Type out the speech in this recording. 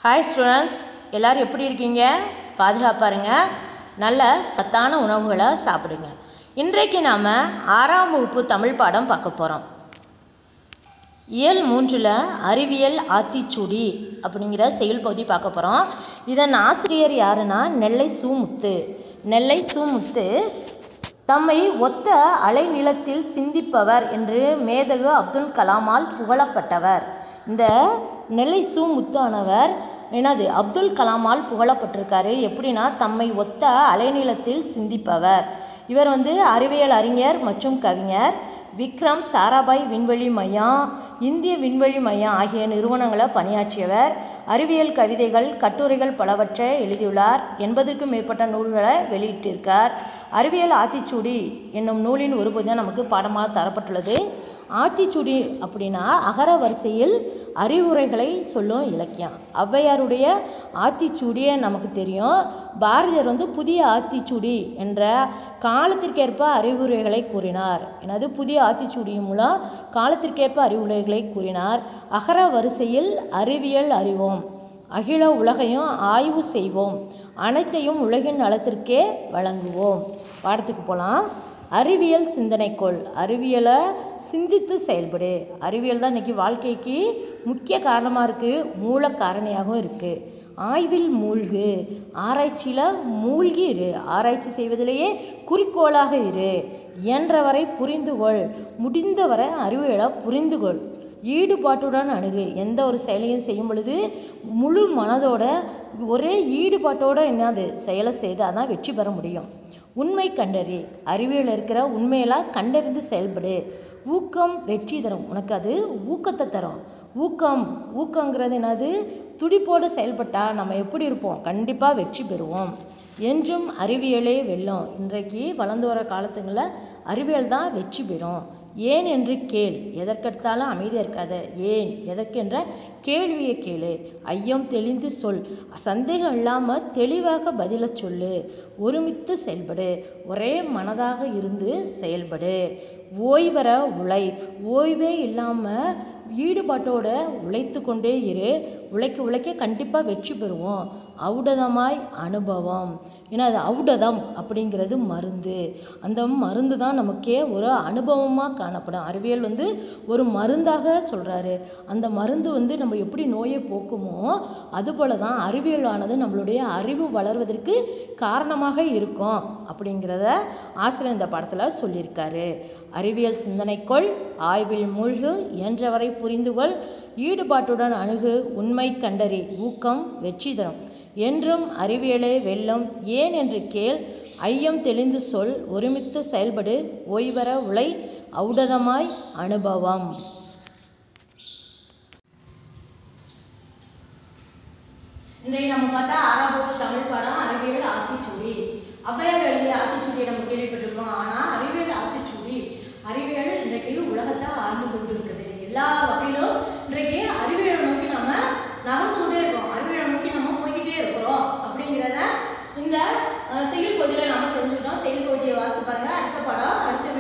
hi students எல்லோரும் எப்படி இருக்கீங்க பாதுகாப்பாக இருங்க நல்ல சத்தான உணவுகளை சாப்பிடுங்க இன்றைக்கு நாம் ஆறாம் வகுப்பு தமிழ் பாடம் பார்க்க போகிறோம் இயல் மூன்றில் அறிவியல் ஆத்திச்சூடி அப்படிங்கிற செயல் பகுதி பார்க்க போகிறோம் இதன் ஆசிரியர் யாருன்னா நெல்லை சூமுத்து நெல்லை சூமுத்து தம்மை ஒத்த அலைநிலத்தில் சிந்திப்பவர் என்று மேதகு அப்துல் கலாமால் புகழப்பட்டவர் இந்த நெல்லை சு முத்தானவர் என்னது அப்துல் கலாமால் புகழப்பட்டிருக்காரு எப்படின்னா தம்மை ஒத்த அலைநிலத்தில் சிந்திப்பவர் இவர் வந்து அறிவியல் அறிஞர் மற்றும் கவிஞர் விக்ரம் சாராபாய் விண்வெளி மையம் இந்திய விண்வெளி மையம் ஆகிய நிறுவனங்களை பணியாற்றியவர் அறிவியல் கவிதைகள் கட்டுரைகள் பலவற்றை எழுதியுள்ளார் எண்பதுக்கும் மேற்பட்ட நூல்களை வெளியிட்டிருக்கார் அறிவியல் ஆத்திச்சூடி என்னும் நூலின் ஒரு பகுதி நமக்கு பாடமாக தரப்பட்டுள்ளது ஆத்திச்சூடி அப்படின்னா அகர வரிசையில் அறிவுரைகளை சொல்லும் இலக்கியம் ஔவையாருடைய ஆத்திச்சூடியை நமக்கு தெரியும் பாரதியார் வந்து புதிய ஆத்திச்சூடி என்ற காலத்திற்கேற்ப அறிவுரைகளை கூறினார் எனது புதிய ஆத்திச்சூடி மூலம் காலத்திற்கேற்ப அறிவுரைகளை கூறினார் அகர வரிசையில் அறிவியல் அறிவோம் அகில உலகையும் ஆய்வு செய்வோம் அனைத்தையும் உலகின் நலத்திற்கே வழங்குவோம் பாடத்துக்கு போகலாம் அறிவியல் சிந்தனைக்கோள் அறிவியலை சிந்தித்து செயல்படு அறிவியல் தான் இன்றைக்கி வாழ்க்கைக்கு முக்கிய காரணமாக இருக்குது மூல காரணியாகவும் இருக்குது ஆய்வில் மூழ்கு ஆராய்ச்சியில் மூழ்கி இரு ஆராய்ச்சி செய்வதிலேயே குறிக்கோளாக இரு இயன்றவரை புரிந்துகொள் முடிந்தவரை அறிவியலை புரிந்துகொள் ஈடுபாட்டுடன் அணுகு எந்த ஒரு செயலையும் செய்யும் பொழுது முழு மனதோட ஒரே ஈடுபாட்டோட என்னது செயலை செய்தால் தான் வெற்றி பெற முடியும் உண்மை கண்டறி அறிவியல் இருக்கிற உண்மையெல்லாம் கண்டறிந்து செயல்படு ஊக்கம் வெற்றி தரும் உனக்கு அது ஊக்கத்தை தரும் ஊக்கம் ஊக்கங்கிறது என்னது துடிப்போடு செயல்பட்டால் நம்ம எப்படி இருப்போம் கண்டிப்பாக வெற்றி பெறுவோம் என்றும் அறிவியலே வெல்லும் இன்றைக்கு வளர்ந்து வர காலத்துங்களில் அறிவியல் தான் வெற்றி பெறும் ஏன் என்று கேள் எதற்கெடுத்தாலும் அமைதியாக இருக்காத ஏன் எதற்கென்ற கேள்வியை கேளு ஐயம் தெளிந்து சொல் சந்தேகம் இல்லாமல் தெளிவாக பதில சொல்லு ஒருமித்து செயல்படு ஒரே மனதாக இருந்து செயல்படு ஓய்வர உழை ஓய்வே இல்லாமல் ஈடுபாட்டோட உழைத்து கொண்டே இரு உழைக்க உழைக்க கண்டிப்பாக வெற்றி பெறுவோம் ஔடதமாய் அனுபவம் ஏன்னா அது ஔடதம் அப்படிங்கிறது மருந்து அந்த மருந்து தான் நமக்கே ஒரு அனுபவமாக காணப்படும் அறிவியல் வந்து ஒரு மருந்தாக சொல்கிறாரு அந்த மருந்து வந்து நம்ம எப்படி நோயை போக்குமோ அதுபோல தான் அறிவியலானது நம்மளுடைய அறிவு வளர்வதற்கு காரணமாக இருக்கும் அப்படிங்கிறத ஆசிரியர் இந்த படத்தில் சொல்லியிருக்காரு அறிவியல் சிந்தனைக்குள் ஆய்வில் மூழ்கு இயன்றவரை புரிந்துகொள் ஈடுபாட்டுடன் அணுகு உண்மை கண்டறி ஊக்கம் வெற்றி தரும் என்றும் அறிவியலே வெல்லும் ஏன் என்று கேள் ஐயம் தெளிந்து சொல் ஒருமித்து செயல்படு ஓய்வர உழை ஔடதமாய் அனுபவம் இன்றைக்கு நம்ம பார்த்தா ஆறாம் வகுப்பு தமிழ் பாடம் அறிவியல் ஆத்திச்சூடி ஔவையார் எழுதிய ஆத்திச்சூடியை நம்ம கேள்விப்பட்டிருக்கோம் ஆனால் அறிவியல் ஆத்திச்சூடி அறிவியல் இன்றைக்கு உலகத்தை ஆண்டு கொண்டு இருக்குது எல்லா வகையிலும் இன்றைக்கு அறிவியலை நோக்கி நம்ம நகர்ந்து கொண்டே இருக்கோம் அறிவியலை நோக்கி நம்ம போய்கிட்டே இருக்கிறோம் அப்படிங்கிறத இந்த செயல் பகுதியில் நம்ம தெரிஞ்சுக்கிட்டோம் செயல் பகுதியை வாசித்து பாருங்க அடுத்த படம் அடுத்த